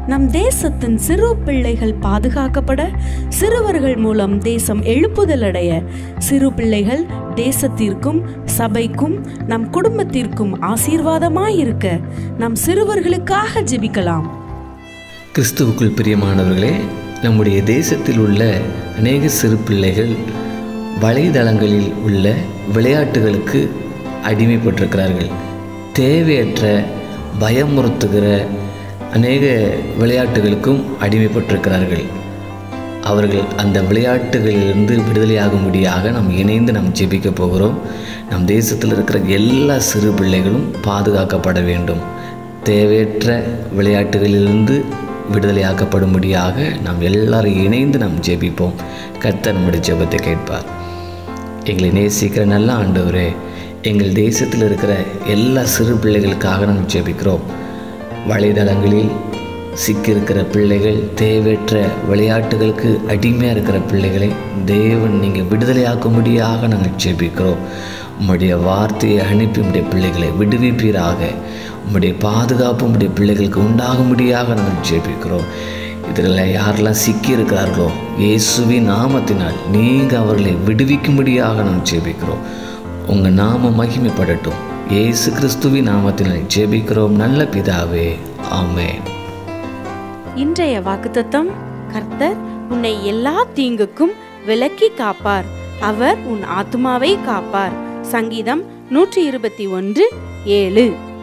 நம் தேசத்தின் சிறு பிள்ளைகள் பாதுகாக்கப்பட சிறுவர்கள் மூலம் தேசம் எழுப்புதல் அடைய சிறு பிள்ளைகள் தேசத்திற்கும் சபைக்கும் நம் குடும்பத்திற்கும் ஆசீர்வாதமாயிருக்க நம் சிறுவர்களுக்காக ஜெபிக்கலாம் கிறிஸ்துவுக்குள் பிரியமானவர்களே நம்முடைய தேசத்தில் உள்ள அநேக சிறு பிள்ளைகள் வலைதளங்களில் உள்ள விளையாட்டுகளுக்கு அடிமைப்பட்டிருக்கிறார்கள் தேவையற்ற பயமுறுத்துகிற அநேக விளையாட்டுகளுக்கும் அடிமைப்பட்டிருக்கிறார்கள் அவர்கள் அந்த விளையாட்டுகளிலிருந்து விடுதலையாகும்படியாக நாம் இணைந்து நாம் ஜெபிக்க போகிறோம் நம் தேசத்தில் இருக்கிற எல்லா சிறு பிள்ளைகளும் பாதுகாக்கப்பட வேண்டும் தேவையற்ற விளையாட்டுகளிலிருந்து விடுதலையாக்கப்படும்படியாக நாம் எல்லாரும் இணைந்து நாம் ஜெபிப்போம் கர்த்தர் நம்முடைய ஜெபத்தை கேட்பார் எங்களை நேசிக்கிற நல்ல ஆண்டவரே எங்கள் தேசத்தில் இருக்கிற எல்லா சிறு பிள்ளைகளுக்காக நாம் ஜெபிக்கிறோம் வலைதளங்களில் சிக்கியிருக்கிற பிள்ளைகள் தேவையற்ற விளையாட்டுகளுக்கு அடிமையாக இருக்கிற பிள்ளைகளை தேவன் நீங்கள் விடுதலையாக்கும்படியாக நாங்கள் ஜெபிக்கிறோம் உம்முடைய வார்த்தையை அனுப்பி உம்முடைய பிள்ளைகளை விடுவிப்பீராக உம்முடைய பாதுகாப்பு உம்முடைய பிள்ளைகளுக்கு உண்டாகும்படியாக நாங்கள் ஜெபிக்கிறோம் இதில் யாரெல்லாம் சிக்கியிருக்கிறார்களோ இயேசுவின் நாமத்தினால் நீங்கள் அவர்களை விடுவிக்கும்படியாக நாம் ஜெபிக்கிறோம் உங்கள் நாம மகிமைப்படட்டும் இயேசு கிறிஸ்துவின் நாமத்தினால் ஜெபிக்கிறோம் நல்ல பிதாவே ஆமென் இன்றைய வாக்குத்தத்தம் கர்த்தர் உன்னை எல்லா தீங்குக்கும் விலக்கி காப்பார் அவர் உன் ஆத்துமாவை காப்பார் சங்கீதம் நூற்றி இருபத்தி ஒன்று ஏழு